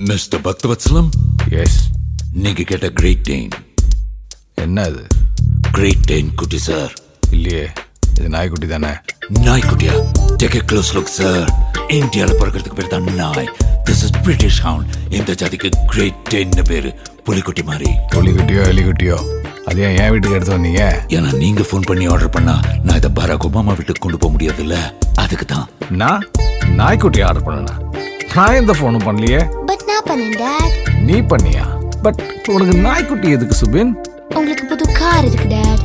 Mister Bhaktavatsalam S நீங்க கேட்ட great டெயின் என்ன அது கிரேட் டெயின் குட்டி சார் இல்லையே இது நாய்க்குட்டி தானே நாய்க்குட்டியா take a close look sir இந்தியால பிறக்கிறதுக்கு பேர் தான் நாய் திஸ் இஸ் பிரிட்டிஷ் ஹவுண்ட் இந்த ஜாதிக்கு கிரேட் டென்னு பேரு புலிக்குட்டி மாதிரி புலிக்குட்டியோ எலிக்குட்டியோ அது ஏன் என் வீட்டுக்கு எடுத்து வந்தீங்க ஏன்னா நீங்க ஃபோன் பண்ணி ஆர்டர் பண்ணா நான் இதை பராக் ஒபாமா வீட்டுக்கு கொண்டு போக முடியாதுல்ல அதுக்கு தான் நான் நாய்க்குட்டி ஆர்டர் பண்ணனா நான் எந்த ஃபோனும் பண்ணலையே பட் நான் பண்ணேன் டாட் நீ பண்ணியா பட் உனக்கு நாய்க்குட்டி எதுக்கு சுபின் உங்களுக்கு புது கார் இருக்கு டாட்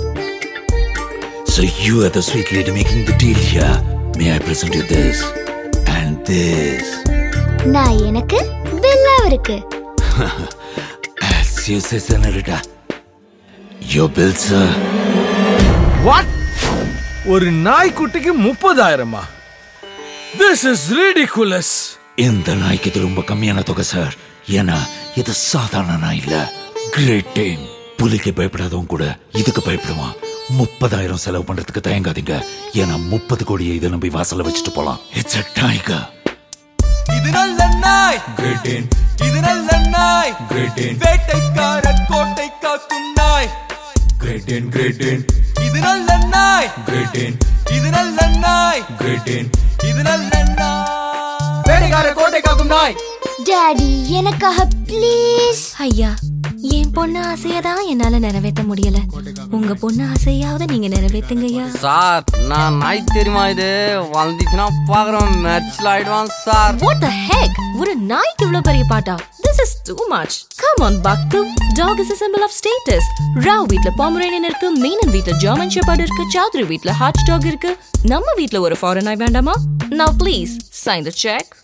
So you are the sweet lady making the deal here. May I present you this and this? நான் எனக்கு பெல்லா இருக்கு As you say, Senorita. Your bill, sir. What ஒரு நாய்க்குட்டிக்கு முப்பதாயிரமா திஸ் இஸ் ரிடிகுலஸ் இந்த நாய்க்கு இது ரொம்ப கம்மியான தொகை சார் ஏன்னா இது சாதாரண நாய் இல்ல கிரேட் டேம் புலிக்கு பயப்படாதவன் கூட இதுக்கு பயப்படுவான் முப்பதாயிரம் செலவு பண்றதுக்கு தயங்காதீங்க ஏன்னா முப்பது கோடியை இதை நம்பி வாசல்ல வச்சுட்டு போலாம் இட்ஸ் அ டைகர் இது நல்ல நாய் கிரேட்டேன் இது நல்ல நாய் கிரேட்டேன் வேட்டைக்கார கோட்டை காக்கும் நாய் கிரேட்டேன் கிரேட்டேன் இது நல்ல நாய் கிரேட்டேன் இது நல்ல நாய் கிரேட்டேன் இது நல்ல நாய் வேட்டைக்கார கோட்டை காக்கும் நாய் டாடி எனக்காக ப்ளீஸ் ஐயா என் பொண்ணு ஆசையதான் என்னால நிறைவேற்ற முடியல உங்க பொண்ணு ஆசையாவது நீங்க நிறைவேத்துங்கய்யா சார் நான் நாய் தெரியுமா இது வந்துச்சுன்னா பாக்குறோம் மேட்ச்ல ஆயிடுவான் சார் What the heck? ஒரு நாய்க்கு இவ்வளவு பெரிய பாட்டா This is too much. Come on, Baktu. Dog is a symbol of status. Rao வீட்ல பாமரேனியன் இருக்கு மீனன் வீட்ல ஜெர்மன் ஷெப்பர்ட் இருக்கு சாத்ரி வீட்ல ஹாட் டாக் இருக்கு நம்ம வீட்ல ஒரு ஃபாரின் நாய் வேண்டாமா Now please sign the check.